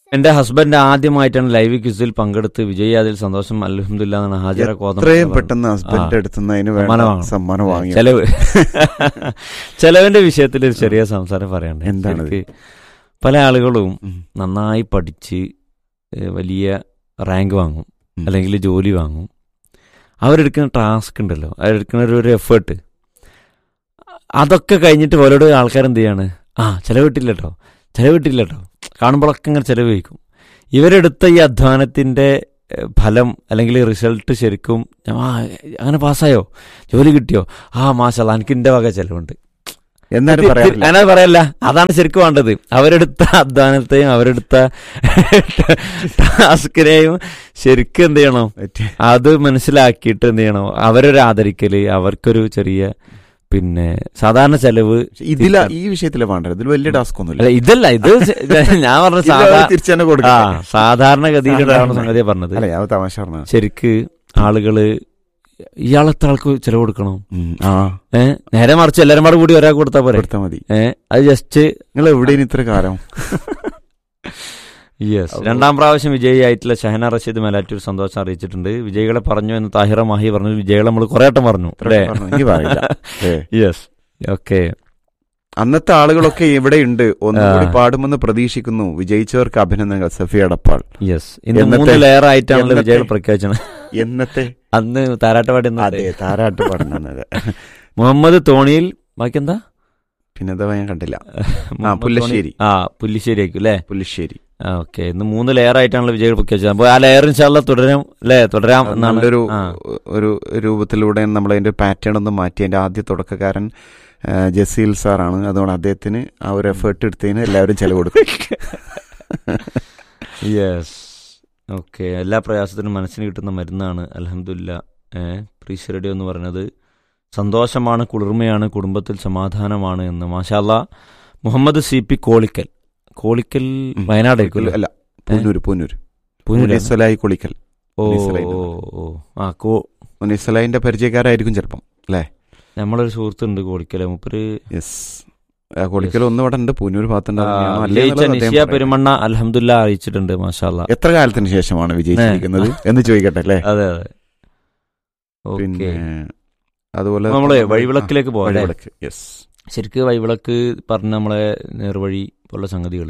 എന്റെ ഹസ്ബൻഡ് ആദ്യമായിട്ടാണ് ലൈവ് ക്വിസിൽ പങ്കെടുത്ത് വിജയി അതിൽ സന്തോഷം അലഹമില്ല എന്നാണ് ഹാജര കോതം എത്രയും പെട്ടെന്ന് ഹസ്ബൻഡ് എടുത്തുനിന്ന് അതിന് വേണ്ട സമ്മാനം വാങ്ങണം. സമ്മാനം വാങ്ങി ചെലവ് ചെലവിന്റെ വിഷയത്തിൽ ഒരു ചെറിയ സംസാരം പറയണ്ടേ എന്താണത്? ശരിക്ക് പല ആളുകളും ഉം. നന്നായി പഠിച്ച് ഏഹ്, വലിയ റാങ്ക് വാങ്ങും ഉം. അല്ലെങ്കിൽ ജോലി വാങ്ങും അവരെടുക്കുന്ന ടാസ്ക് ഉണ്ടല്ലോ അവരെടുക്കുന്ന ഒരു- ഒരു എഫേർട്ട് അതൊക്കെ കഴിഞ്ഞിട്ട് ഓരോട് ആൾക്കാർ എന്ത് ചെയ്യാണ് ആ ചിലവിട്ടില്ല കേട്ടോ ചിലവിട്ടില്ല കേട്ടോ കാണുമ്പോഴൊക്കെ ഇങ്ങനെ ചിലവ് വയ്ക്കും ഇവരെടുത്ത ഈ അധ്വാനത്തിന്റെ ഏഹ്, ഫലം അല്ലെങ്കിൽ റിസൾട്ട് ശരിക്കും ആ അങ്ങനെ പാസ്സായോ ജോലി കിട്ടിയോ ആ മാഷല്ല എനിക്ക് എൻ്റെ വക ചിലവുണ്ട് എന്നാലും പറയാറില്ല അങ്ങനെ പറയല്ല അതാണ് ശരിക്കും വേണ്ടത് അവരെടുത്ത അധ്വാനത്തെയും അവരെടുത്ത ടാസ്കിനെയും ശരിക്കും എന്ത് ചെയ്യണം അത് മനസ്സിലാക്കിയിട്ട് എന്ത് ചെയ്യണം അവരൊരു ആദരിക്കല് അവർക്കൊരു ചെറിയ പിന്നെ സാധാരണ ചെലവ് ഇതില ഈ വിഷയത്തിലെ വേണ്ടത് ഇതിൽ വലിയ ടാസ്ക് ഒന്നുമില്ല അല്ല ഇതല്ല ഇത് ഞാൻ പറഞ്ഞ ഇത് സാധാ അവര് തിരിച്ചു തന്നെ ആ കൊടുക്കാം സാധാരണഗതിയിലുള്ള സംഗതിയെ പറഞ്ഞത് അല്ല ഞാൻ തമാശ പറഞ്ഞ ശരിക്ക് ആളുകള് ഇയാളെത്ര ആൾക്ക് ചെലവ് കൊടുക്കണം ആ ഏ നേരെ മറിച്ച് എല്ലാരും കൂടെ കൂടി ഒരാൾക്ക് കൊടുത്താൽ പോരെ കൊടുത്താൽ മതി ഏ അത് ജസ്റ്റ് നിങ്ങൾ എവിടെയാണ് ഇത്ര കാലം യെസ് രണ്ടാം പ്രാവശ്യം വിജയിയായിട്ടുള്ള ഷഹന റഷീദ് മേലാറ്റൂർ സന്തോഷം അറിയിച്ചിട്ടുണ്ട് വിജയികളെ പറഞ്ഞു എന്ന് താഹിറ മാഹി പറഞ്ഞു വിജയികളെ നമ്മൾ കുറെ വട്ടം പറഞ്ഞു ഇത്ര അല്ലേ പറഞ്ഞു. എനിക്ക് പറയില്ല ഏ. യെസ് ഓക്കെ അന്നത്തെ ആളുകളൊക്കെ ഇവിടെയുണ്ട് ഒന്നുകൂടി ആ. പാടുമെന്ന് പ്രതീക്ഷിക്കുന്നു വിജയിച്ചവർക്ക് അഭിനന്ദനങ്ങൾ സഫി അടപ്പാൾ യെസ് ഇന്ന് എന്നത്തെ- മൂന്ന് ലെയർ ആയിട്ടാണല്ലോ എന്നത്തെ- വിജയികൾ പ്രഖ്യാപിച്ചത് എന്നത്തെ അന്ന് താരാട്ടപാടി അതെ താരാട്ട് പാടുന്നത് മുഹമ്മദ് തോണിയിൽ ബാക്കി എന്താ പിന്നെ എന്താ ഞാൻ കണ്ടില്ല മുഹമ്മദ് പുല്ലശ്ശേരി. തോണി- ആ പുല്ലിശ്ശേരി ആയിരിക്കും അല്ലേ പുല്ലിശ്ശേരി ഓക്കെ ഇന്ന് മൂന്ന് ലെയർ ആയിട്ടാണല്ലോ വിജയികൾ പ്രഖ്യാപിച്ചത് അപ്പോൾ ആ ലെയർ ഇൻഷാല്ല തുടരാം അല്ലേ തുടരാം എന്നാണ് നല്ലൊരു ആ. ഒരു രൂപത്തിലൂടെ നമ്മൾ അതിന്റെ പാറ്റേൺ ഒന്ന് മാറ്റി അതിന്റെ ആദ്യ തുടക്കക്കാരൻ ആ, ജസീൽ സാറാണ് അതുകൊണ്ട് അദ്ദേഹത്തിന് ആ ഒരു എഫേർട്ട് എടുത്തതിന് എല്ലാവരും ചെലവ് കൊടുക്കും യെസ് ഓക്കെ എല്ലാ പ്രയാസത്തിനും മനസ്സിന് കിട്ടുന്ന മരുന്നാണ് അലഹമില്ല പ്രീസ് റേഡിയോ എന്ന് പറയുന്നത് സന്തോഷമാണ് കുളിർമയാണ് കുടുംബത്തിൽ സമാധാനമാണ് എന്ന് മാഷാല്ല മുഹമ്മദ് സി പി കോളിക്കൽ കോളിക്കൽ ഉം. വയനാടായിരിക്കും അല്ല പൂനൂര് പൂനൂര് പൂനൂരാണ്. മുനിസലായി കുളിക്കൽ ഓ മുനിസലായി ഓ ഓ ആ കോ മുനിസലായിന്റെ പരിചയക്കാരായിരിക്കും ചിലപ്പം അല്ലേ നമ്മളൊരു സുഹൃത്തുണ്ട് കോളിക്കൽ മുപ്പര് യെസ് കുളിക്കൽ ഒന്ന് ഇവിടെ ഉണ്ട് പൂനൂർ ഭാഗത്തുണ്ട് ആ, അതെങ്ങനെയാണോ അല്ലേ വിജയിച്ച എന്നുള്ളത് അദ്ദേഹം നിശിയ പറയട്ടെ. പെരുമണ്ണ അലഹമില്ല അറിയിച്ചിട്ടുണ്ട് മാഷാല്ല എത്ര കാലത്തിന് ശേഷമാണ് വിജയിച്ചിരിക്കുന്നത് എന്ന് ചോദിക്കട്ടെ അല്ലേ അതെ അതെ പിന്നെ ഓക്കെ അതുപോലെ നമ്മള് വഴിവിളക്കിലേക്ക് പോകാം അല്ലേ? വഴിവിളക്ക് യെസ് ശരിക്ക് വഴിവിളക്ക് പറഞ്ഞ നമ്മളെ നേർവഴി പോലുള്ള സംഗതികൾ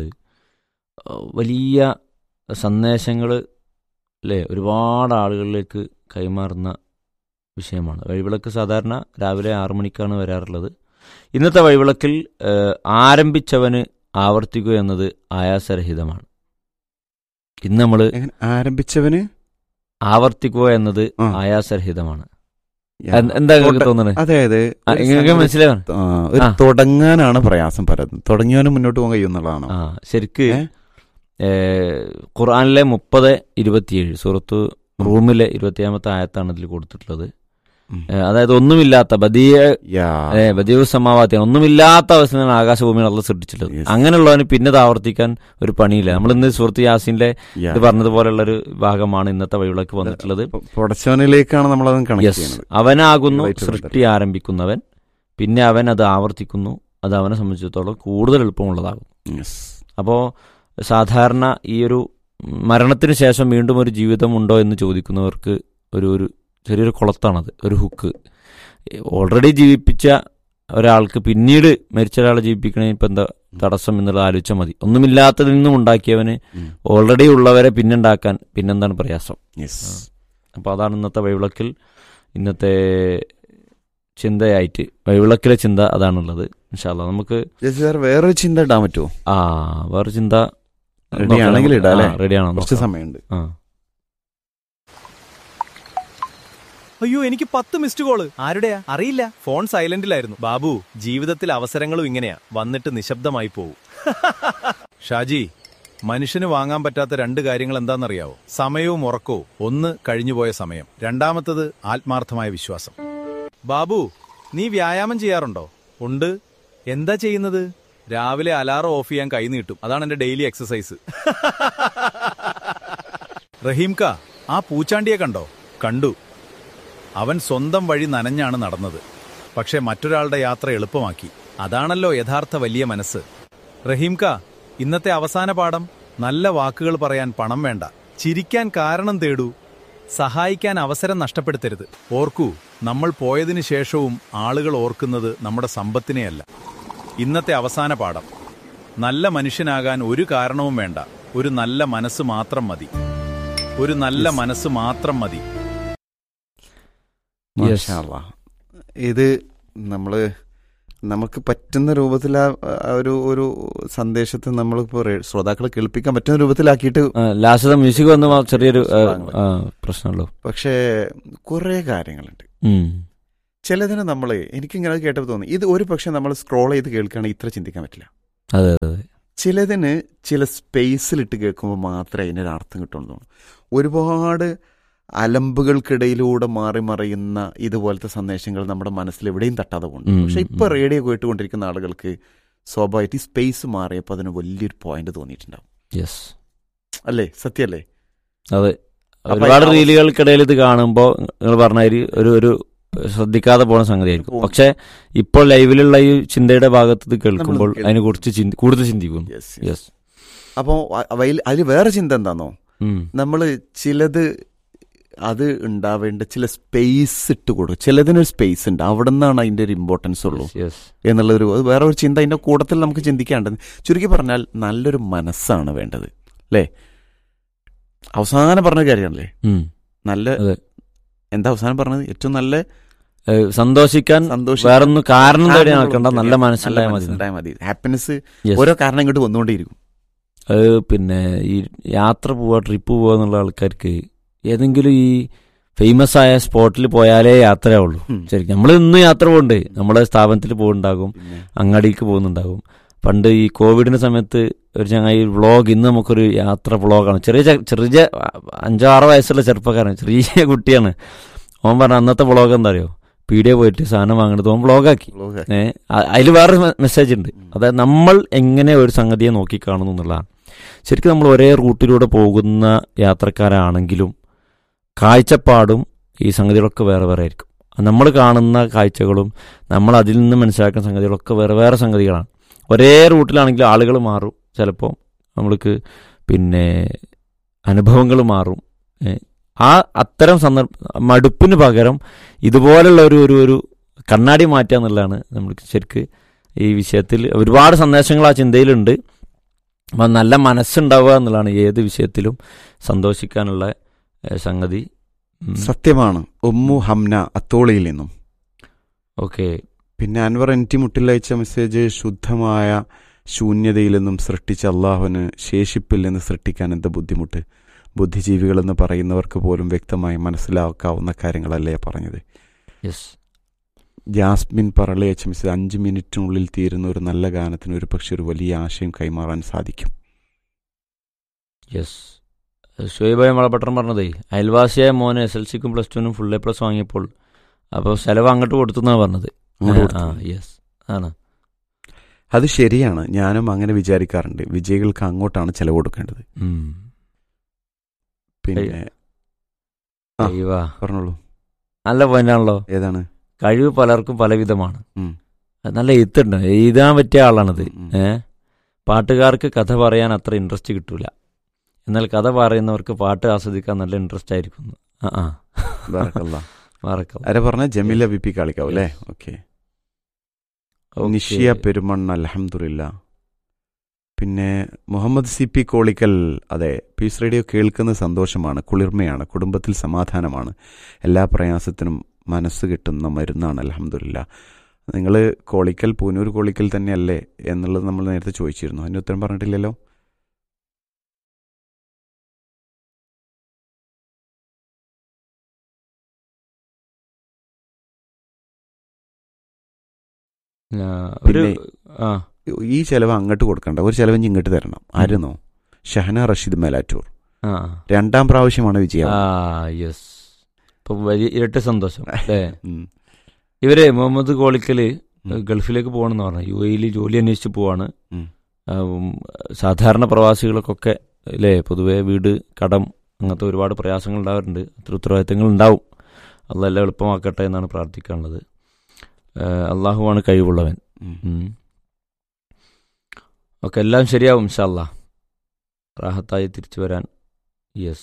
വലിയ സന്ദേശങ്ങൾ അല്ലേ ഒരുപാട് ആളുകളിലേക്ക് കൈമാറുന്ന വിഷയമാണ് വഴിവിളക്ക് സാധാരണ രാവിലെ ആറു മണിക്കാണ് വരാറുള്ളത് ഇന്നത്തെ വഴിവിളക്കിൽ ഏഹ്, ആരംഭിച്ചവന് ആവർത്തിക്കുക എന്നത് ആയാസരഹിതമാണ് ഇന്ന് നമ്മൾ എങ്ങനെ ആരംഭിച്ചവന് ആവർത്തിക്കുക എന്നത് ആ. ആയാസരഹിതമാണ് യാ. എന്ത്- എന്താ നിങ്ങൾക്ക് തൊട- തോന്നുന്നത് അതായത് ആ, ഒരു നിങ്ങൾക്ക് സംഗതി- മനസ്സിലാവാൻ ആ, ഒരു ആ. തുടങ്ങാനാണ് പ്രയാസം പലതും തുടങ്ങിയവന് മുന്നോട്ട് പോകാൻ കഴിയുമെന്നുള്ളതാണ് ആ ശരിക്ക് ഏ? ഏ, ഖുർആനിലെ മുപ്പത് ഇരുപത്തിയേഴ് സുഹൃത്ത് റൂമിലെ ഇരുപത്തിയാമത്തെ ആയത്താണ് ഇതിൽ കൊടുത്തിട്ടുള്ളത് ഉം. ഏ, അതായത് ഒന്നുമില്ലാത്ത ബദിയ യാ. ബദിയു സമാവാത്തി ഒന്നുമില്ലാത്ത അവസ്ഥയിലാണ് ആകാശഭൂമിയിൽ അള്ള സൃഷ്ടിച്ചിട്ടുള്ളത് Yes. അങ്ങനെയുള്ളവന് പിന്നെ ഇത് ആവർത്തിക്കാൻ ഒരു പണിയില്ല നമ്മൾ ഇന്ന് സുഹൃത്ത് യാസിന്റെ യാ. ഇത് പറഞ്ഞതുപോലുള്ള ഒരു ഭാഗമാണ് ഇന്നത്തെ വഴിവിളക്ക് വന്നിട്ടുള്ളത് പൊ- പൊടച്ചവനിലേക്കാണ് നമ്മൾ അത് കണക്ട് യെസ് ചെയ്യുന്നത് അവനാകുന്നു ഇതുമായിട്ട് സൃഷ്ടി ആരംഭിക്കുന്നവൻ പിന്നെ അവൻ അത് ആവർത്തിക്കുന്നു അത് അവനെ സംബന്ധിച്ചിടത്തോളം കൂടുതൽ എളുപ്പമുള്ളതാകും Yes. അപ്പോൾ സാധാരണ ഈ ഒരു മരണത്തിന് ശേഷം വീണ്ടും ഒരു ജീവിതം ഉണ്ടോ എന്ന് ചോദിക്കുന്നവർക്ക് ഒരു ഒരു ചെറിയൊരു കുളത്താണത് ഒരു ഹുക്ക് ഓൾറെഡി ജീവിപ്പിച്ച ഒരാൾക്ക് പിന്നീട് മരിച്ച ഒരാളെ ജീവിപ്പിക്കണേ ഇപ്പം എന്താ തടസ്സം എന്നുള്ളത് ആലോചിച്ചാൽ മതി ഒന്നുമില്ലാത്തതിൽ നിന്നും ഉണ്ടാക്കിയവന് ഉം. ഓൾറെഡി ഉള്ളവരെ പിന്നുണ്ടാക്കാൻ പിന്നെന്താണ് പ്രയാസം Yes. അപ്പോൾ അതാണ് ഇന്നത്തെ വഴിവിളക്കിൽ ഇന്നത്തെ ചിന്തയായിട്ട് വഴിവിളക്കിലെ ചിന്ത അതാണുള്ളത് ഇൻഷാല്ല നമുക്ക് ജസ്റ്റ് സാർ വേറൊരു ചിന്ത ഇടാൻ പറ്റുമോ ആ വേറെ ചിന്ത റെഡി ആണെങ്കിൽ ഇടാം അല്ലേ റെഡിയാണോ കുറച്ച് സമയമുണ്ട് ആ അയ്യോ എനിക്ക് പത്ത് മിസ്ഡ് കോള് ആരുടെയാ അറിയില്ല ഫോൺ സൈലന്റിലായിരുന്നു ബാബു ജീവിതത്തിൽ അവസരങ്ങളും ഇങ്ങനെയാ വന്നിട്ട് നിശബ്ദമായി പോവും ഷാജി മനുഷ്യന് വാങ്ങാൻ പറ്റാത്ത രണ്ട് കാര്യങ്ങൾ എന്താണെന്നറിയാവോ സമയവും ഉറക്കവും ഒന്ന് കഴിഞ്ഞുപോയ സമയം രണ്ടാമത്തത് ആത്മാർത്ഥമായ വിശ്വാസം ബാബു നീ വ്യായാമം ചെയ്യാറുണ്ടോ ഉണ്ട് എന്താ ചെയ്യുന്നത് രാവിലെ അലാറം ഓഫ് ചെയ്യാൻ കൈ നീട്ടും അതാണ് എന്റെ ഡെയിലി എക്സസൈസ് റഹീംക ആ പൂച്ചാണ്ടിയെ കണ്ടോ കണ്ടു അവൻ സ്വന്തം വഴി നനഞ്ഞാണ് നടന്നത് പക്ഷെ മറ്റൊരാളുടെ യാത്ര എളുപ്പമാക്കി അതാണല്ലോ യഥാർത്ഥ വലിയ മനസ്സ് റഹീംക ഇന്നത്തെ അവസാന പാഠം നല്ല വാക്കുകൾ പറയാൻ പണം വേണ്ട ചിരിക്കാൻ കാരണം തേടൂ സഹായിക്കാൻ അവസരം നഷ്ടപ്പെടുത്തരുത് ഓർക്കൂ നമ്മൾ പോയതിനു ശേഷവും ആളുകൾ ഓർക്കുന്നത് നമ്മുടെ സമ്പത്തിനെയല്ല ഇന്നത്തെ അവസാന പാഠം നല്ല മനുഷ്യനാകാൻ ഒരു കാരണവും വേണ്ട ഒരു നല്ല മനസ്സ് മാത്രം മതി ഒരു നല്ല മനസ്സ് മാത്രം മതി Yes. മാഷാ അല്ലാ. ഇത് നമ്മള് നമുക്ക് പറ്റുന്ന രൂപത്തിൽ ആ ആ ഒരു ഒരു സന്ദേശത്തെ നമ്മളിപ്പോ റേ- ശ്രോതാക്കളെ കേൾപ്പിക്കാൻ പറ്റുന്ന രൂപത്തിലാക്കിയിട്ട് ലാസ്റ്റ് മ്യൂസിക് വന്ന് മാ- ചെറിയൊരു ആ, ആ, പ്രശ്നമുള്ളൂ പക്ഷേ കുറെ കാര്യങ്ങളുണ്ട് ഉം. ചിലതിന് നമ്മൾ എനിക്കിങ്ങനെ അത് കേട്ടപ്പോൾ തോന്നി ഇത് ഒരു പക്ഷെ നമ്മൾ സ്ക്രോൾ ചെയ്ത് കേൾക്കുകയാണെങ്കിൽ ഇത്ര ചിന്തിക്കാൻ പറ്റില്ല അതെ അതെ അതെ ചിലതിന് ചില സ്പേസിലിട്ട് കേൾക്കുമ്പോൾ മാത്രമേ അതിനൊരു അർത്ഥം കിട്ടുള്ളൂ തോന്നുന്നു ഒരുപാട് അലമ്പുകൾക്കിടയിലൂടെ മാറി മറയുന്ന ഇതുപോലത്തെ സന്ദേശങ്ങൾ നമ്മുടെ മനസ്സിൽ എവിടെയും തട്ടാതെ പോകുന്നു ഉം, പക്ഷെ ഇപ്പൊ ഉം. റേഡിയോ കേട്ടുകൊണ്ടിരിക്കുന്ന ആളുകൾക്ക് സ്വാഭാവികമായിട്ട് ഈ സ്പേസ് മാറിയപ്പോൾ അതിന് വലിയൊരു പോയിന്റ് തോന്നിയിട്ടുണ്ടാവും യെസ് അല്ലേ സത്യല്ലേ അതെ അപ്പൊ ഒരുപാട് ഈ അവ- റീലുകൾക്കിടയിൽ ഇത് കാണുമ്പോൾ നിങ്ങൾ പറഞ്ഞ മാതിരി ഒരു ഒരു ശ്രദ്ധിക്കാതെ പോകുന്ന സംഗതിയായിരിക്കും പോകും. പക്ഷെ ഇപ്പോൾ ലൈവിലുള്ള ഈ ചിന്തയുടെ ഭാഗത്ത് ഇത് കേൾക്കുമ്പോൾ കേൾക്കും. അതിനെ കുറിച്ച് ചിന്തി- കൂടുതൽ ചിന്തിക്കുന്നു യെസ് യെസ് അപ്പോൾ അതിൽ വേറെ ചിന്ത എന്താണോ നമ്മൾ ചിലത് അത് ഉണ്ടാവേണ്ട ചില സ്പേസ് ഇട്ട് കൊടുക്കും ചിലതിനൊരു സ്പേസ് ഉണ്ട് അവിടെ നിന്നാണ് അതിന്റെ ഒരു ഇമ്പോർട്ടൻസ് ഉള്ളൂ യെസ് എന്നുള്ളൊരു അത് വേറെ ഒരു ചിന്ത അതിന്റെ കൂട്ടത്തിൽ നമുക്ക് ചിന്തിക്കാണ്ടത് ചുരുക്കി പറഞ്ഞാൽ നല്ലൊരു മനസ്സാണ് വേണ്ടത് അല്ലേ അവസാനം പറഞ്ഞ കാര്യമാണല്ലേ നല്ല അതെ. എന്താ അവസാനം പറഞ്ഞത് ഏറ്റവും നല്ല സന്തോഷിക്കാൻ സന്തോഷം വേറൊന്നും കാരണം തേടി നടക്കണ്ട നല്ല മനസ്സുണ്ടായാൽ മതി മനസ്സുണ്ടായാൽ മതി ഹാപ്പിനെസ് Yes. ഓരോ കാരണം ഇങ്ങോട്ട് വന്നുകൊണ്ടേയിരിക്കും അത് പിന്നെ ഈ യാത്ര പോവുക ട്രിപ്പ് പോവുക എന്നുള്ള ആൾക്കാർക്ക് ഏതെങ്കിലും ഈ ഫേമസ് ആയ സ്പോട്ടിൽ പോയാലേ യാത്രയാവുള്ളൂ ഉം. ശരിക്കും നമ്മൾ ഇന്ന് യാത്ര പോകുന്നുണ്ട് നമ്മളെ സ്ഥാപനത്തിൽ പോകുന്നുണ്ടാകും പിന്നെ അങ്ങാടിക്ക് പോകുന്നുണ്ടാകും പണ്ട് ഈ കോവിഡിന്റെ സമയത്ത് ഒരു ചങ്ങായി വ്ളോഗ് ഇന്ന് നമുക്കൊരു യാത്ര വ്ളോഗാണ് ചെറിയ ചെ- ചെറിയ അഞ്ചോ ആറോ വയസ്സുള്ള ചെറുപ്പക്കാരൻ ചെറിയ കുട്ടിയാണ് ഓൻ പറഞ്ഞ അന്നത്തെ വ്ളോഗ് എന്താ അറിയോ പീഡിയ പോയിട്ട് സാധനം വാങ്ങണത് ഓൻ വ്ളോഗാക്കി vlog ആ. ഏഹ് അതിൽ വേറൊരു മെസ്സേജ് ഉണ്ട് അതായത് നമ്മൾ എങ്ങനെ ഒരു സംഗതിയെ നോക്കിക്കാണുന്നു എന്നുള്ളതാണ് ശരിക്കും നമ്മൾ ഒരേ റൂട്ടിലൂടെ പോകുന്ന യാത്രക്കാരാണെങ്കിലും കാഴ്ചപ്പാടും ഈ സംഗതികളൊക്കെ വേറെ വേറെ ആയിരിക്കും നമ്മൾ കാണുന്ന കാഴ്ചകളും നമ്മൾ അതിൽ നിന്ന് മനസ്സിലാക്കുന്ന സംഗതികളൊക്കെ വേറെ വേറെ സംഗതികളാണ് ഒരേ റൂട്ടിലാണെങ്കിലും ആളുകൾ മാറും ചിലപ്പോൾ നമ്മൾക്ക് പിന്നെ അനുഭവങ്ങൾ മാറും ഏ, ആ അത്തരം സന്ദർഭ മടുപ്പിന് പകരം ഇതുപോലുള്ള ഒരു ഒരു ഒരു കണ്ണാടി മാറ്റുക എന്നുള്ളതാണ് നമ്മൾക്ക് ശരിക്ക് ഈ വിഷയത്തിൽ ഒരുപാട് സന്ദേശങ്ങൾ ആ ചിന്തയിലുണ്ട് അപ്പം നല്ല മനസ്സുണ്ടാവുക എന്നുള്ളതാണ് ഏത് വിഷയത്തിലും സന്തോഷിക്കാനുള്ള ഏ, സംഗതി സത്യമാണ് ഉമ്മു ഹംന അത്തോളിയിൽ നിന്നും ഓക്കെ പിന്നെ അൻവർ എൻ ടി മുട്ടിൽ അയച്ച മെസ്സേജ് ശുദ്ധമായ ശൂന്യതയിൽ നിന്നും സൃഷ്ടിച്ച അള്ളാഹുവിന് ശേഷിപ്പില്ലെന്ന് സൃഷ്ടിക്കാൻ എന്ത് ബുദ്ധിമുട്ട് ബുദ്ധിജീവികളെന്ന് പറയുന്നവർക്ക് പോലും വ്യക്തമായി മനസ്സിലാക്കാവുന്ന കാര്യങ്ങളല്ലേ പറഞ്ഞത് യെസ് ജാസ്മിൻ പറളി അയച്ച മെസ്സേജ് അഞ്ച് മിനിറ്റിനുള്ളിൽ തീരുന്ന ഒരു നല്ല ഗാനത്തിന് ഒരു പക്ഷെ ഒരു വലിയ ആശയം കൈമാറാൻ സാധിക്കും യെസ് ഷുഹൈബായ മളപട്ടണം പറഞ്ഞതേ അയൽവാസിയായ മോന് എസ് എൽ സിക്കും പ്ലസ് ടുവിനും ഫുൾ എ പ്ലസ് വാങ്ങിയപ്പോൾ അപ്പോൾ ചെലവ് അങ്ങോട്ട് കൊടുത്തു എന്നാണ് പറഞ്ഞത് അങ്ങോട്ട് ആ കൊടുത്തു. യെസ് ആണ് അത് ശരിയാണ് ഞാനും അങ്ങനെ വിചാരിക്കാറുണ്ട് വിജയികൾക്ക് അങ്ങോട്ടാണ് ചെലവ് കൊടുക്കേണ്ടത് ഉം. പിന്നെ ആ. ദൈവാ. പറഞ്ഞോളൂ നല്ല പോയിന്റാണല്ലോ ഏതാണ് കഴിവ് പലർക്കും പലവിധമാണ് ഉം. അത് നല്ല എഴുത്തുണ്ട് എഴുതാൻ പറ്റിയ ആളാണത് ഉം. ഏ പാട്ടുകാർക്ക് കഥ പറയാൻ അത്ര ഇൻട്രസ്റ്റ് കിട്ടൂല എന്നാൽ കഥ പറയുന്നവർക്ക് പാട്ട് ആസ്വദിക്കാൻ നല്ല ഇൻട്രസ്റ്റ് ആയിരിക്കും ആ ആ ബാറക്കല്ലാ. മറക്കാം ആരാ പറഞ്ഞ ജമീല ബി പി കാളിക്കാവും അല്ലേ ഓക്കെ നിഷിയ പെരുമണ്ണ അലഹമില്ല പിന്നെ മുഹമ്മദ് സി പി കോളിക്കൽ അതെ പീസ് റേഡിയോ കേൾക്കുന്ന സന്തോഷമാണ് കുളിർമയാണ് കുടുംബത്തിൽ സമാധാനമാണ് എല്ലാ പ്രയാസത്തിനും മനസ്സ് കിട്ടുന്ന മരുന്നാണ് അലഹമില്ല നിങ്ങൾ കോളിക്കൽ പൂനൂർ കോളിക്കൽ തന്നെയല്ലേ എന്നുള്ളത് നമ്മൾ നേരത്തെ ചോദിച്ചിരുന്നു അതിന് ഉത്തരം പറഞ്ഞിട്ടില്ലല്ലോ ആ, ഒരു പിന്നെ ആ ഈ ചെലവ് അങ്ങോട്ട് കൊടുക്കണ്ട ഒരു ചെലവ് ഇനി ഇങ്ങോട്ട് തരണം ആയിരുന്നോ ഷഹന റഷീദ് മേലാറ്റൂർ ആ രണ്ടാം പ്രാവശ്യമാണ് വിജയം ആ യെസ് ഇപ്പൊ വലിയ ഇരട്ടി സന്തോഷം അല്ലേ ഉം. ഇവര് മുഹമ്മദ് കോളിക്കല് ഉം. ഗൾഫിലേക്ക് പോകണമെന്ന് പറഞ്ഞു യു എയിൽ ജോലി അന്വേഷിച്ച് പോവാണ് ഉം. ആ, ഉം, സാധാരണ പ്രവാസികൾക്കൊക്കെ അല്ലേ പൊതുവെ വീട് കടം അങ്ങനത്തെ ഒരുപാട് പ്രയാസങ്ങൾ ഉണ്ടാവാറുണ്ട് അത്ര ഉത്തരവാദിത്തങ്ങൾ ഉണ്ടാവും അതെല്ലാം എളുപ്പമാക്കട്ടെ എന്നാണ് പ്രാർത്ഥിക്കാനുള്ളത് ആ, അള്ളാഹുവാണ് കഴിവുള്ളവൻ ഉം. ഉം. ഒക്കെ എല്ലാം ശരിയാവും ഇൻഷാല്ലാ റാഹത്തായി തിരിച്ചു വരാൻ യെസ്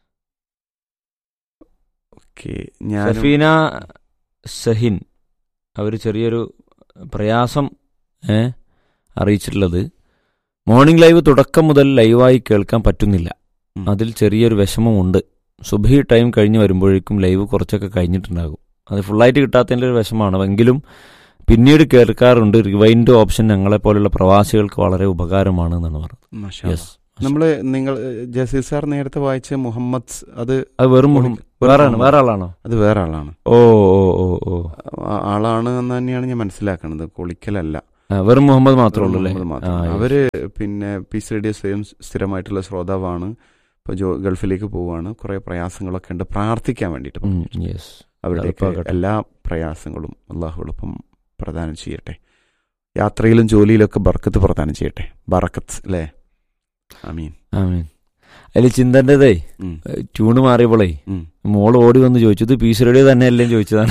ഓക്കെ ഞാൻ സഫീന സഹിൻ അവർ ചെറിയൊരു പ്രയാസം ഏ അറിയിച്ചിട്ടുള്ളത് മോർണിംഗ് ലൈവ് തുടക്കം മുതൽ ലൈവായി കേൾക്കാൻ പറ്റുന്നില്ല ഉം. അതിൽ ചെറിയൊരു വിഷമമുണ്ട് സുബഹി ടൈം കഴിഞ്ഞ് വരുമ്പോഴേക്കും ലൈവ് കുറച്ചൊക്കെ കഴിഞ്ഞിട്ടുണ്ടാകും അത് ഫുള്ളായിട്ട് കിട്ടാത്തതിൻ്റെ ഒരു വിഷമമാണ് എങ്കിലും പിന്നീട് കേൾക്കാറുണ്ട് റിവൈൻഡ് ഓപ്ഷൻ ഞങ്ങളെ പോലുള്ള പ്രവാസികൾക്ക് വളരെ ഉപകാരമാണ് എന്നാണ് പറഞ്ഞത് മാഷാ അല്ലാ. യെസ് നമ്മള് നിങ്ങൾ ജസീർ സാർ നേരത്തെ വായിച്ച മുഹമ്മദ് അത് അത് വെറും കോളി- മുഹമ്മദ് വേറെ മുഹമ്മദ്. വേറെ ആളാണോ അത് വേറെ ആളാണ് ഓ ഓ ഓ ഓ ആ- ആളാണ് എന്ന് തന്നെയാണ് ഞാൻ മനസ്സിലാക്കുന്നത് കൊളിക്കലല്ല ആ, വെറും മുഹമ്മദ് മാത്രമേ ഉള്ളൂ അല്ലേ മുഹമ്മദ് മാത്രം. ആ, yes. അവര് പിന്നെ പീസ് റേഡിയോ സ്വയം സ്ഥിരമായിട്ടുള്ള ശ്രോതാവാണ് ഇപ്പൊ ജോ ഗൾഫിലേക്ക് പോവാണ് കുറെ പ്രയാസങ്ങളൊക്കെ ഉണ്ട് പ്രാർത്ഥിക്കാൻ വേണ്ടിയിട്ട് ഉം, പറഞ്ഞു. yes. അവരുടെയൊക്കെ എളുപ്പമാക്കട്ടെ. എല്ലാ പ്രയാസങ്ങളും അള്ളാഹു എളുപ്പം പ്രദാനം ചെയ്യട്ടെ യാത്രയിലും ജോലിയിലൊക്കെ ബർക്കത്ത് പ്രദാനം ചെയ്യട്ടെ ബറക്കത്ത് അല്ലേ അമീൻ ആമീൻ അതിൽ ചിന്തൻ്റെതേ ഉം, ട്യൂണ് മാറിയപ്പോളേ ഉം. മോള് ഓടി വന്ന് ചോദിച്ചു ഇത് പീസ് റേഡിയോ തന്നെയല്ലേ എന്ന് ചോദിച്ചതാണ്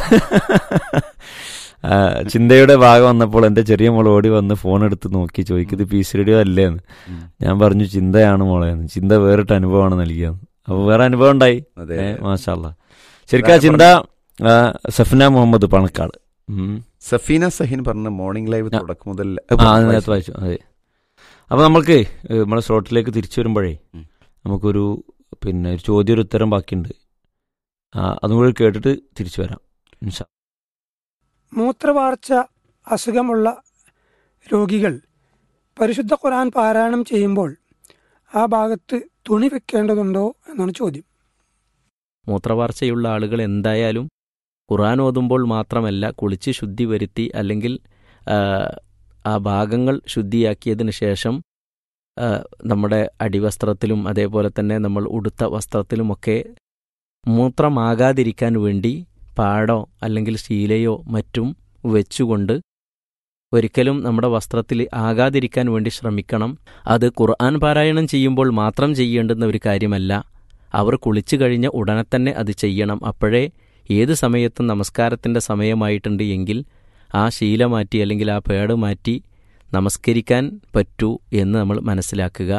ആ, ചിന്തയുടെ ഭാഗം വന്നപ്പോൾ എൻ്റെ ചെറിയ മോൾ ഓടി വന്ന് ഫോൺ എടുത്ത് നോക്കി ചോദിക്കും ഇത് പീസ് റേഡിയോ അല്ലേ എന്ന് ഉം. ഞാൻ പറഞ്ഞു ചിന്തയാണ് മോളെ എന്ന് ചിന്ത വേറിട്ട് അനുഭവമാണ് നൽകിയത് അപ്പോൾ വേറെ അനുഭവം ഉണ്ടായി അതെ ഏ, മാഷാല്ല ശരിക്കും ആ അതാണ് ചിന്ത ആ, സഫ്ന മുഹമ്മദ് പണക്കാട് ഉം. സഫീന സഹിൻ പറഞ്ഞ മോർണിംഗ് ലൈവ് ആ. തുടക്കം മുതൽ ആ അത് നേരത്തെ വായിച്ചു അതെ അപ്പോൾ നമ്മൾക്ക് ഏ, നമ്മളെ സ്ലോട്ടിലേക്ക് തിരിച്ചു വരുമ്പോഴേ ഉം. നമുക്കൊരു പിന്നെ ഒരു ചോദ്യം ഒരു ഉത്തരം ബാക്കിയുണ്ട് ആ, അതും കൂടി കേട്ടിട്ട് തിരിച്ചു വരാം ഇൻഷാ. മൂത്രവാർച്ച അസുഖമുള്ള രോഗികൾ പരിശുദ്ധ ഖുർആൻ പാരായണം ചെയ്യുമ്പോൾ ആ ഭാഗത്ത് തുണി വെക്കേണ്ടതുണ്ടോ എന്നാണ് ചോദ്യം മൂത്രവാർച്ചയുള്ള ആളുകൾ എന്തായാലും ഖുർആൻ ഓതുമ്പോൾ മാത്രമല്ല കുളിച്ച് ശുദ്ധി വരുത്തി അല്ലെങ്കിൽ ആ, ആ ഭാഗങ്ങൾ ശുദ്ധിയാക്കിയതിന് ശേഷം ആ, നമ്മുടെ അടിവസ്ത്രത്തിലും അതേപോലെ തന്നെ നമ്മൾ ഉടുത്ത വസ്ത്രത്തിലുമൊക്കെ മൂത്രമാകാതിരിക്കാൻ വേണ്ടി പാടോ അല്ലെങ്കിൽ ശീലയോ മറ്റും വെച്ചുകൊണ്ട് ഒരിക്കലും നമ്മുടെ വസ്ത്രത്തിൽ ആകാതിരിക്കാൻ വേണ്ടി ശ്രമിക്കണം അത് ഖുർആൻ പാരായണം ചെയ്യുമ്പോൾ മാത്രം ചെയ്യേണ്ടുന്ന ഒരു കാര്യമല്ല അവർ കുളിച്ചു കഴിഞ്ഞ ഉടനെ തന്നെ അത് ചെയ്യണം അപ്പോഴേ ഏത് സമയത്തും നമസ്കാരത്തിൻ്റെ സമയമായിട്ടുണ്ട് എങ്കിൽ ആ ശീല മാറ്റി അല്ലെങ്കിൽ ആ പേട് മാറ്റി നമസ്കരിക്കാൻ പറ്റൂ എന്ന് നമ്മൾ മനസ്സിലാക്കുക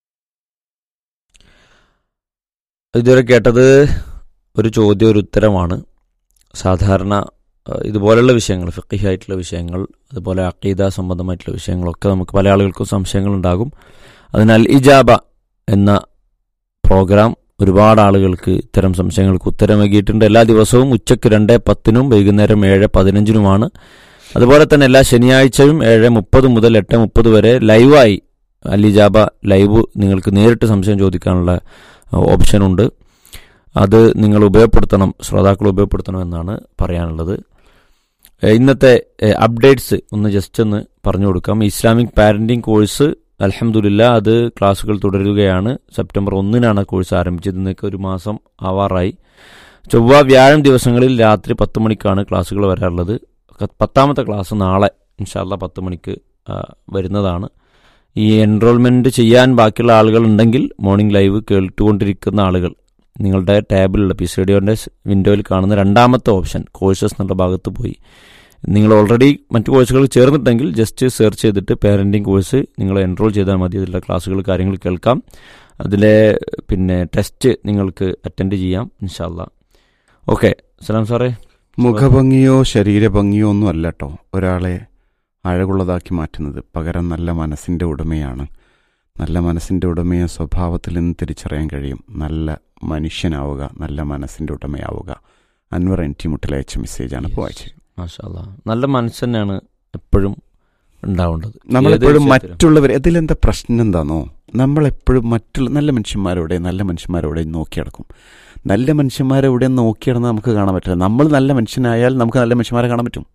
ഇതുവരെ കേട്ടത് ഒരു ചോദ്യം ഒരു ഉത്തരമാണ് സാധാരണ ആ, ഇതുപോലുള്ള വിഷയങ്ങൾ ഫിഖിഹായിട്ടുള്ള വിഷയങ്ങൾ അതുപോലെ അക്കീദ സംബന്ധമായിട്ടുള്ള വിഷയങ്ങളൊക്കെ നമുക്ക് പല ആളുകൾക്കും സംശയങ്ങളുണ്ടാകും അതിനാൽ ഇജാബ എന്ന പ്രോഗ്രാം ഒരുപാട് ആളുകൾക്ക് ഇത്തരം സംശയങ്ങൾക്ക് ഉത്തരമേകിയിട്ടുണ്ട് എല്ലാ ദിവസവും ഉച്ചയ്ക്ക് രണ്ട് പത്തിനും വൈകുന്നേരം ഏഴ് പതിനഞ്ചിനുമാണ് അതുപോലെ തന്നെ എല്ലാ ശനിയാഴ്ചയും ഏഴ് മുപ്പത് മുതൽ എട്ട് മുപ്പത് വരെ ലൈവായി അലിജാബ ലൈവ് നിങ്ങൾക്ക് നേരിട്ട് സംശയം ചോദിക്കാനുള്ള ഓപ്ഷനുണ്ട് അത് നിങ്ങൾ ഉപയോഗപ്പെടുത്തണം ശ്രോതാക്കൾ ഉപയോഗപ്പെടുത്തണം എന്നാണ് പറയാനുള്ളത് ഏഹ് ഇന്നത്തെ അപ്ഡേറ്റ്സ് ഒന്ന് ജസ്റ്റ് ഒന്ന് പറഞ്ഞു കൊടുക്കാം ഇസ്ലാമിക് പാരന്റിംഗ് കോഴ്സ് അലഹമുല്ല അത് ക്ലാസ്സുകൾ തുടരുകയാണ് സെപ്റ്റംബർ ഒന്നിനാണ് കോഴ്സ് ആരംഭിച്ചത് ഇന്നൊക്കെ ഒരു മാസം ആവാറായി ചൊവ്വ വ്യാഴം ദിവസങ്ങളിൽ രാത്രി പത്ത് മണിക്കാണ് ക്ലാസ്സുകൾ വരാറുള്ളത് ക- പത്താമത്തെ ക്ലാസ് നാളെ ഇൻഷാല്ല പത്ത് മണിക്ക് ആ, വരുന്നതാണ് ഈ എൻറോൾമെൻറ്റ് ചെയ്യാൻ ബാക്കിയുള്ള ആളുകൾ ഉണ്ടെങ്കിൽ മോർണിംഗ് ലൈവ് കേട്ടുകൊണ്ടിരിക്കുന്ന ആളുകൾ നിങ്ങളുടെ ടാബിലുള്ള പി റേഡിയോൻ്റെ വിൻഡോയിൽ കാണുന്ന രണ്ടാമത്തെ ഓപ്ഷൻ കോഴ്സസ് എന്നുള്ള ഭാഗത്ത് പോയി നിങ്ങൾ ഓൾറെഡി മറ്റു കോഴ്സുകൾ ചേർന്നിട്ടെങ്കിൽ ജസ്റ്റ് സെർച്ച് ചെയ്തിട്ട് പാരൻറ്റിങ് കോഴ്സ് നിങ്ങൾ എൻറോൾ ചെയ്താൽ മതി അതിലുള്ള ക്ലാസ്സുകൾ കാര്യങ്ങൾ കേൾക്കാം അതിലെ പിന്നെ ടെസ്റ്റ് നിങ്ങൾക്ക് അറ്റൻഡ് ചെയ്യാം ഇൻഷാല്ല ഓക്കെ സലാം സാറേ മുഖഭംഗിയോ ശരീരഭംഗിയോ ഒന്നും അല്ല കേട്ടോ ഒരാളെ അഴകുള്ളതാക്കി മാറ്റുന്നത് പകരം നല്ല മനസ്സിൻ്റെ ഉടമയാണ് നല്ല മനസ്സിൻ്റെ ഉടമയെ സ്വഭാവത്തിൽ നിന്ന് തിരിച്ചറിയാൻ കഴിയും നല്ല മനുഷ്യനാവുക നല്ല മനസ്സിൻ്റെ ഉടമയാവുക അൻവർ എൻ ടി മുട്ടിലയച്ച മെസ്സേജാണ് ഇപ്പോൾ വായിച്ചത് മാഷാല്ല നല്ല മനസ്സ് തന്നെയാണ് എപ്പോഴും ഉണ്ടാവേണ്ടത് നമ്മളെപ്പോഴും ഏത് വിഷയത്തിലും. മറ്റുള്ളവർ ഇതിലെന്താ പ്രശ്നം എന്താണോ നമ്മളെപ്പോഴും മറ്റുള്ള നല്ല മനുഷ്യന്മാരോടെ നല്ല മനുഷ്യന്മാരോടെ നോക്കിയടക്കും നല്ല മനുഷ്യന്മാരെവിടെ നോക്കിയിടന്ന് നമുക്ക് കാണാൻ പറ്റില്ല നമ്മൾ നല്ല മനുഷ്യനായാൽ നമുക്ക് നല്ല മനുഷ്യന്മാരെ കാണാൻ പറ്റും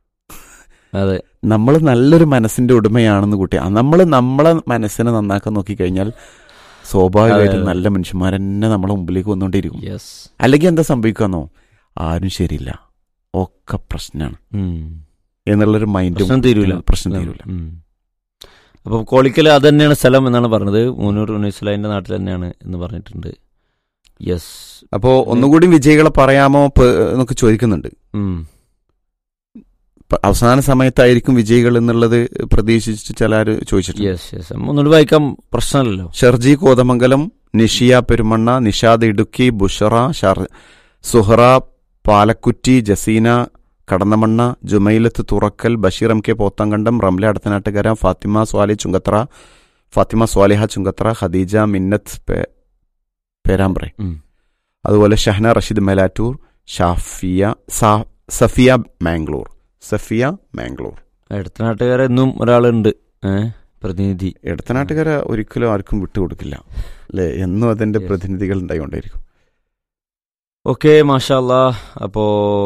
അതെ നമ്മൾ നല്ലൊരു മനസ്സിന്റെ ഉടമയാണെന്ന് കൂട്ടി നമ്മൾ നമ്മളെ മനസ്സിനെ നന്നാക്കാൻ നോക്കിക്കഴിഞ്ഞാൽ സ്വാഭാവികമായിട്ടും അതെ, അതെ. നല്ല മനുഷ്യന്മാർ തന്നെ നമ്മളെ മുമ്പിലേക്ക് വന്നുകൊണ്ടിരിക്കും യെസ് അല്ലെങ്കിൽ എന്താ സംഭവിക്കാന്നോ ആരും ശരിയില്ല ഒക്കെ പ്രശ്നമാണ് എന്നുള്ളൊരു മൈൻഡും പ്രശ്നം തീരൂല പ്രശ്നം തീരൂല അപ്പൊ കോളിക്കൽ അത് തന്നെയാണ് സ്ഥലം എന്നാണ് പറഞ്ഞത് മൂന്നൂർ ഉനീസ്ലാന്റെ നാട്ടിൽ തന്നെയാണ് എന്ന് പറഞ്ഞിട്ടുണ്ട് യെസ് അപ്പോ ഒന്നുകൂടി വിജയികളെ പറയാമോ പ- എന്നൊക്കെ ചോദിക്കുന്നുണ്ട് പ- അവസാന സമയത്തായിരിക്കും വിജയികൾ എന്നുള്ളത് പ്രതീക്ഷിച്ച് ചിലർ ചോദിച്ചിട്ടുണ്ട് യെസ് യെസ് ഒന്നുകൂടി വായിക്കാൻ പ്രശ്നമല്ലല്ലോ ഷർജി കോതമംഗലം നിഷിയ പെരുമണ്ണ നിഷാദ് ഇടുക്കി ബുഷറ ഷർ സുഹറ പാലക്കുറ്റി ജസീന കടന്നമണ്ണ ജുമൈലത്ത് തുറക്കൽ ബഷീർ എം കെ പോത്തങ്കണ്ടം റംല അടത്തനാട്ടുകര ഫാത്തിമ സ്വാലി ചുങ്കത്ര ഫാത്തിമ സ്വാലിഹ ചുങ്കത്ര ഖദീജ മിന്നത്ത് പെ- പേരാമ്പ്രെ ഉം. അതുപോലെ ഷഹന റഷീദ് മേലാറ്റൂർ ഷാഫിയ സാ- സഫിയ മാംഗ്ലൂർ സഫിയ മാംഗ്ലൂർ എടുത്തനാട്ടുകാരെ എന്നും ഒരാളുണ്ട് ഏഹ് പ്രതിനിധി ഇടത്തനാട്ടുകാര ഒരിക്കലും ആർക്കും വിട്ടുകൊടുക്കില്ല അല്ലേ എന്നും അതിന്റെ Yes. പ്രതിനിധികൾ ഉണ്ടായിക്കൊണ്ടിരിക്കും ഓക്കെ മാഷാല്ല അപ്പോ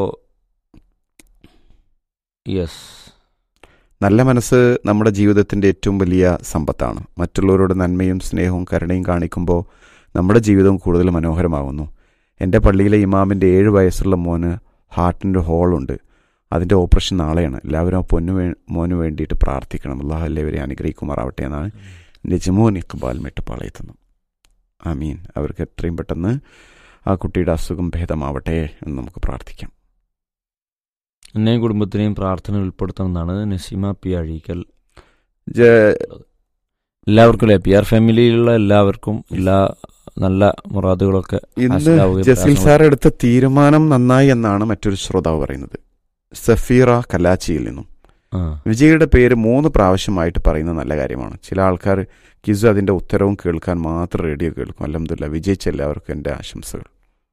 യെസ് നല്ല മനസ്സ് നമ്മുടെ ജീവിതത്തിന്റെ ഏറ്റവും വലിയ സമ്പത്താണ് മറ്റുള്ളവരോട് നന്മയും സ്നേഹവും കരുണയും കാണിക്കുമ്പോൾ നമ്മുടെ ജീവിതം കൂടുതൽ മനോഹരമാകുന്നു എൻ്റെ പള്ളിയിലെ ഇമാമിൻ്റെ ഏഴ് വയസ്സുള്ള മോന് ഹാർട്ടിൻ്റെ ഹോളുണ്ട് അതിൻ്റെ ഓപ്പറേഷൻ നാളെയാണ് എല്ലാവരും ആ പൊന്നു വേ മോന് വേണ്ടിയിട്ട് പ്രാർത്ഥിക്കണം അള്ളാഹു എല്ലാവരെയും അനുഗ്രഹിക്കുമാറാവട്ടെ എന്നാണ് നിജമോൻ ഇക്ബാൽ മെട്ടുപാളയത്തുന്നു ആമീൻ അവർക്ക് എത്രയും പെട്ടെന്ന് ആ കുട്ടിയുടെ അസുഖം ഭേദമാവട്ടെ എന്ന് നമുക്ക് പ്രാർത്ഥിക്കാം എന്നെയും കുടുംബത്തിനെയും പ്രാർത്ഥന ഉൾപ്പെടുത്തണമെന്നാണ് നസീമ പി അഴീക്കൽ ജ- എല്ലാവർക്കും അല്ലേ പി ആർ ഫാമിലിയിലുള്ള എല്ലാവർക്കും എല്ലാ നല്ല മുറാദുകളൊക്കെ ഇന്ന് ഹാസിലാവുകയും ജസീൽ പ്രയാസങ്ങൾ- സാർ എടുത്ത തീരുമാനം നന്നായി എന്നാണ് മറ്റൊരു ശ്രോതാവ് പറയുന്നത് സഫീറ കലാച്ചിയിൽ നിന്നും ആ വിജയുടെ പേര് മൂന്ന് പ്രാവശ്യമായിട്ട് പറയുന്നത് നല്ല കാര്യമാണ് ചില ആൾക്കാർ കിസ് അതിന്റെ ഉത്തരവും കേൾക്കാൻ മാത്രം റേഡിയോ കേൾക്കും അലഹമില്ല വിജയിച്ച എല്ലാവർക്കും എൻ്റെ ആശംസകൾ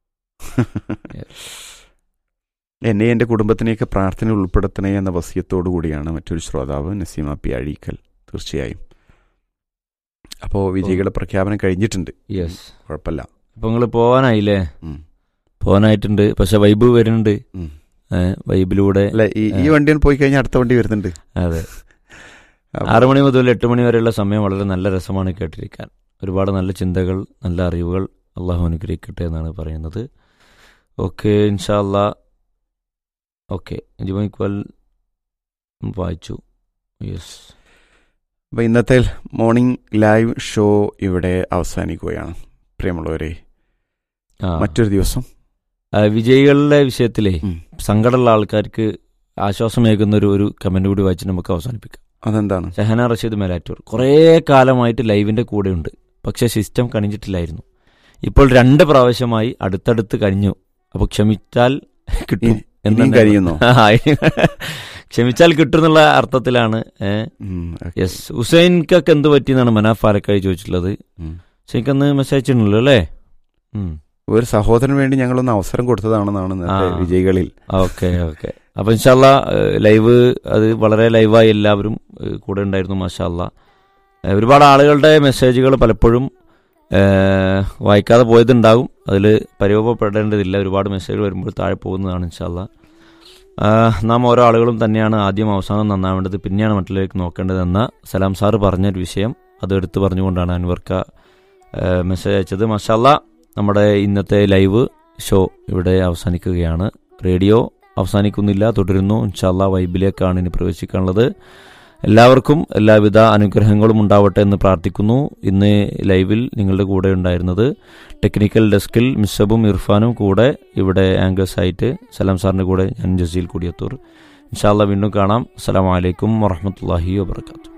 എന്നെ എൻ്റെ കുടുംബത്തിനെയൊക്കെ പ്രാർത്ഥന ഉൾപ്പെടുത്തണേ എന്ന വസ്യത്തോടു കൂടിയാണ് മറ്റൊരു ശ്രോതാവ് നസീമ പി അഴീക്കൽ തീർച്ചയായും അപ്പോൾ വിജയികളുടെ പ്രഖ്യാപനം കഴിഞ്ഞിട്ടുണ്ട് യെസ് കുഴപ്പമില്ല അപ്പൊ നിങ്ങൾ പോവാനായില്ലേ ഉം. പോവാനായിട്ടുണ്ട് പക്ഷെ വൈബ് വരുന്നുണ്ട് ഉം. ഏഹ് വൈബിലൂടെ അല്ല ഈ ഈ വണ്ടി പോയി കഴിഞ്ഞാൽ അടുത്ത വണ്ടി വരുന്നുണ്ട് അതെ അപ്പൊ- ആറു മണി മുതൽ എട്ട് മണി വരെയുള്ള സമയം വളരെ നല്ല രസമാണ് കേട്ടിരിക്കാൻ ഒരുപാട് നല്ല ചിന്തകൾ നല്ല അറിവുകൾ അള്ളാഹു അനുഗ്രഹിക്കട്ടെ എന്നാണ് പറയുന്നത് ഓക്കെ ഇൻഷാല്ല ഓക്കെ ജിമോയിക്വൽ വായിച്ചു യെസ് അപ്പൊ ഇന്നത്തെ മോർണിംഗ് ലൈവ് ഷോ ഇവിടെ അവസാനിക്കുകയാണ് പ്രിയമുള്ളവരെ ആ മറ്റൊരു ദിവസം ആ, വിജയികളുടെ വിഷയത്തിലേ ഉം. സങ്കടമുള്ള ആൾക്കാർക്ക് ആശ്വാസമേകുന്ന ഒരു ഒരു കമന്റ് കൂടി വായിച്ച് നമുക്ക് അവസാനിപ്പിക്കാം അതെന്താണ് ഷഹന റഷീദ് മേലാറ്റൂർ കുറേ കാലമായിട്ട് ലൈവിന്റെ കൂടെ ഉണ്ട് പക്ഷെ സിസ്റ്റം കണിഞ്ഞിട്ടില്ലായിരുന്നു ഇപ്പോൾ രണ്ട് പ്രാവശ്യമായി അടുത്തടുത്ത് കഴിഞ്ഞു അപ്പൊ ക്ഷമിച്ചാൽ കിട്ടും ഇനി- ഇനിയും എന്നുണ്ട്. കഴിയുന്നോ ആ, ഇനി ക്ഷമിച്ചാൽ കിട്ടും എന്നുള്ള അർത്ഥത്തിലാണ് ഉം, okay. യെസ് ഹുസൈൻക്കൊക്കെ എന്ത് പറ്റിയെന്നാണ് മനാഫ് ആരക്കായി ചോദിച്ചിട്ടുള്ളത് ഉം. ഹുസൈൻക്ക് മെസ്സേജ് അയച്ചിട്ടുണ്ടല്ലോ അല്ലേ ഉം. ഒരു സഹോദരന് വേണ്ടി ഞങ്ങളൊന്ന് അവസരം കൊടുത്തതാണെന്നാണ് ഇന്നത്തെ ആ. വിജയികളിൽ ഓക്കെ ഓക്കെ അപ്പൊ ഇൻഷാല്ല ലൈവ് അത് വളരെ ലൈവായി എല്ലാവരും ഏഹ്, കൂടെ ഉണ്ടായിരുന്നു മാഷാല്ല ഒരുപാട് ആളുകളുടെ മെസ്സേജുകൾ പലപ്പോഴും ഏഹ്, വായിക്കാതെ പോയതുണ്ടാകും അതിൽ പരിഭവപ്പെടേണ്ടതില്ല ഒരുപാട് മെസ്സേജുകൾ വരുമ്പോൾ താഴെ പോകുന്നതാണ് ഇൻഷാല്ല നാം ഓരോ ആളുകളും തന്നെയാണ് ആദ്യം അവസാനം നന്നാവേണ്ടത് പിന്നെയാണ് മറ്റുള്ളവർക്ക് നോക്കേണ്ടതെന്ന സലാം സാറ് പറഞ്ഞൊരു വിഷയം അത് എടുത്തു പറഞ്ഞുകൊണ്ടാണ് അൻവർക്ക ഏഹ്, മെസ്സേജ് അയച്ചത് മാഷാല്ല നമ്മുടെ ഇന്നത്തെ ലൈവ് ഷോ ഇവിടെ അവസാനിക്കുകയാണ് റേഡിയോ അവസാനിക്കുന്നില്ല തുടരുന്നു ഇൻഷാല്ല വൈബിലേക്കാണ് ഇനി പ്രവേശിക്കാനുള്ളത് എല്ലാവർക്കും എല്ലാവിധ അനുഗ്രഹങ്ങളും ഉണ്ടാവട്ടെ എന്ന് പ്രാർത്ഥിക്കുന്നു ഇന്ന് ലൈവിൽ നിങ്ങളുടെ കൂടെ ഉണ്ടായിരുന്നത് ടെക്നിക്കൽ ഡെസ്കിൽ മിസ്സബും ഇർഫാനും കൂടെ ഇവിടെ ആങ്കേഴ്സ് ആയിട്ട് സലാം സാറിൻ്റെ കൂടെ ഞാൻ ജസീൽ കുടിയത്തൂർ ഇൻഷാല്ല വീണ്ടും കാണാം അസ്സലാമു അലൈക്കും വറഹമത്തല്ലാഹി വാബർക്കാത്തു